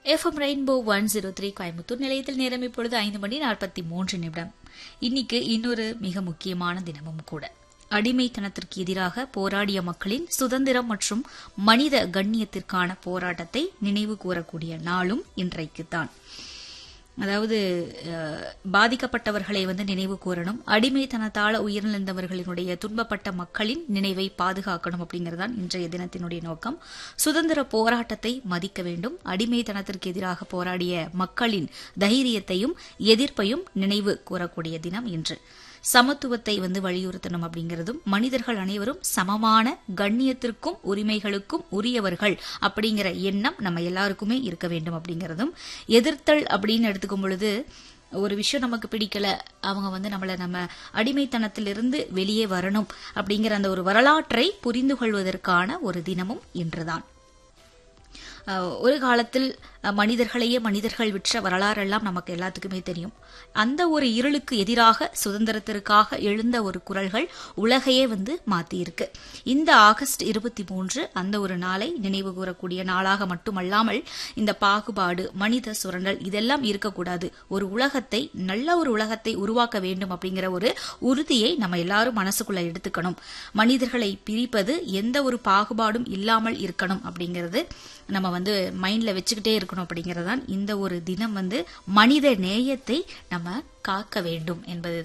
FM Rainbow one zero three Coimbatore நிலையத்தில் நேரம் இப்பொழுது ஐந்து மணி நாற்பத்தி மூன்று நிமிடம் இன்னைக்கு இன்னொரு மிக முக்கியமான தினமும் கூட அடிமைத்தனத்திற்கு எதிராக போராடிய மக்களின் சுதந்திரம் மற்றும் மனித கண்ணியத்திற்கான போராட்டத்தை நினைவு கூறக்கூடிய நாளும் இன்றைக்குத்தான் அதாவது அஹ், பாதிக்கப்பட்டவர்களை வந்து நினைவு கூறணும் அடிமைத்தனத்தால உயிரிழந்தவர்களினுடைய துன்பப்பட்ட மக்களின் நினைவை பாதுகாக்கணும் அப்படிங்கறதுதான் இன்றைய தினத்தினுடைய நோக்கம் சுதந்திர போராட்டத்தை மதிக்க வேண்டும் அடிமைத்தனத்திற்கு எதிராக போராடிய மக்களின் தைரியத்தையும் எதிர்ப்பையும் நினைவு கூறக்கூடிய தினம் இன்று சமத்துவத்தை வந்து வலியுறுத்தணும் அப்படிங்கிறதும் மனிதர்கள் அனைவரும் சமமான கண்ணியத்திற்கும் உரிமைகளுக்கும் உரியவர்கள் அப்படிங்கிற எண்ணம் நம்ம எல்லாருக்குமே இருக்க வேண்டும் அப்படிங்கிறதும் எதிர்த்தல் அப்படின்னு எடுத்துக்கும் பொழுது ஒரு விஷயம் நமக்கு பிடிக்கல அவங்க வந்து நம்மள நம்ம அடிமைத்தனத்திலிருந்து வெளியே வரணும் அப்படிங்கிற அந்த ஒரு வரலாற்றை புரிந்து கொள்வதற்கான ஒரு தினமும் இன்றுதான் அஹ், ஒரு காலத்தில் அஹ், மனிதர்களையே மனிதர்கள் விற்ற வரலாறெல்லாம் நமக்கு எல்லாத்துக்குமே தெரியும் அந்த ஒரு இருளுக்கு எதிராக சுதந்திரத்திற்காக எழுந்த ஒரு குரல்கள் உலகையே வந்து மாத்தியிருக்கு இந்த ஆகஸ்ட் இருபத்தி மூன்று அந்த ஒரு நாளை நினைவு கூறக்கூடிய நாளாக மட்டுமல்லாமல் இந்த பாகுபாடு மனித சுரண்டல் இதெல்லாம் இருக்கக்கூடாது ஒரு உலகத்தை நல்ல ஒரு உலகத்தை உருவாக்க வேண்டும் அப்படிங்கிற ஒரு உறுதியை நம்ம எல்லாரும் மனசுக்குள்ள எடுத்துக்கணும் மனிதர்களை பிரிப்பது எந்த ஒரு பாகுபாடும் இல்லாமல் இருக்கணும் அப்படிங்கிறது நம்ம வந்து மைண்ட்ல வச்சுக்கிட்டே இருக்கணும் அப்படிங்கறதுதான் இந்த ஒரு தினம் வந்து மனித நேயத்தை நம்ம காக்க வேண்டும் என்பது